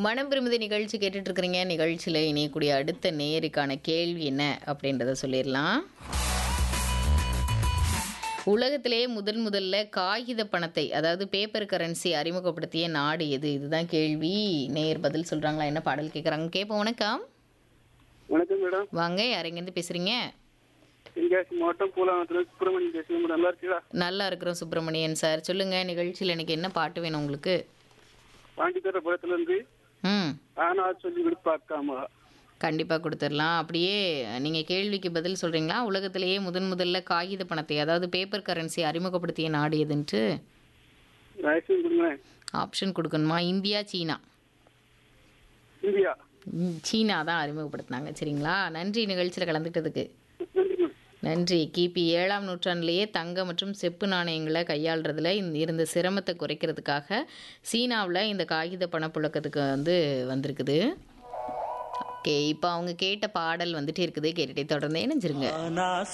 மனம் விரும்புத நிகழ்ச்சி கேட்டுட்டு இருக்கிறீங்க நிகழ்ச்சியில் இணையக்கூடிய அடுத்த நேருக்கான கேள்வி என்ன அப்படின்றத சொல்லிடலாம் உலகத்திலேயே முதன் முதல்ல காகித பணத்தை அதாவது பேப்பர் கரன்சி அறிமுகப்படுத்திய நாடு எது இதுதான் கேள்வி நேர் பதில் சொல்றாங்களா என்ன பாடல் கேட்குறாங்க கேட்போம் வணக்கம் வணக்கம் மேடம் வாங்க யாரெங்கேருந்து பேசுறீங்க தென்காசி மாவட்டம் பூலாவரத்துல சுப்பிரமணியம் பேசுகிறேன் மேடம் நல்லா இருக்கீங்களா நல்லா இருக்கிறோம் சுப்பிரமணியன் சார் சொல்லுங்க நிகழ்ச்சியில் எனக்கு என்ன பாட்டு வேணும் உங்களுக்கு பாண்டித்தர புறத்துல இருந்து ம் ஆனா சொல்லி கொடுப்பாக்காமா கண்டிப்பாக கொடுத்துடலாம் அப்படியே நீங்கள் கேள்விக்கு பதில் சொல்கிறீங்களா உலகத்திலேயே முதன் முதல்ல காகித பணத்தை அதாவது பேப்பர் கரன்சி அறிமுகப்படுத்திய நாடு எதுன்ட்டு ரகசியம் கொடுங்களேன் ஆப்ஷன் கொடுக்கணுமா இந்தியா சீனா இந்தியா ம், சீனா தான் அறிமுகப்படுத்தினாங்க சரிங்களா நன்றி நிகழ்ச்சியில் கலந்துக்கிட்டதுக்கு நன்றி மேடம் நன்றி கிபி ஏழாம் நூற்றாண்டிலேயே தங்க மற்றும் செப்பு நாணயங்களை கையாளுறதுல இந்த- இருந்த சிரமத்தை குறைக்கிறதுக்காக சீனாவில் இந்த காகித பணப்புழக்கத்துக்கு வந்து வந்திருக்குது ஓகே இப்போ அவங்க கேட்ட பாடல் வந்துட்டே இருக்குது கேட்டுட்டே தொடர்ந்து இணைஞ்சிருங்க ஆனா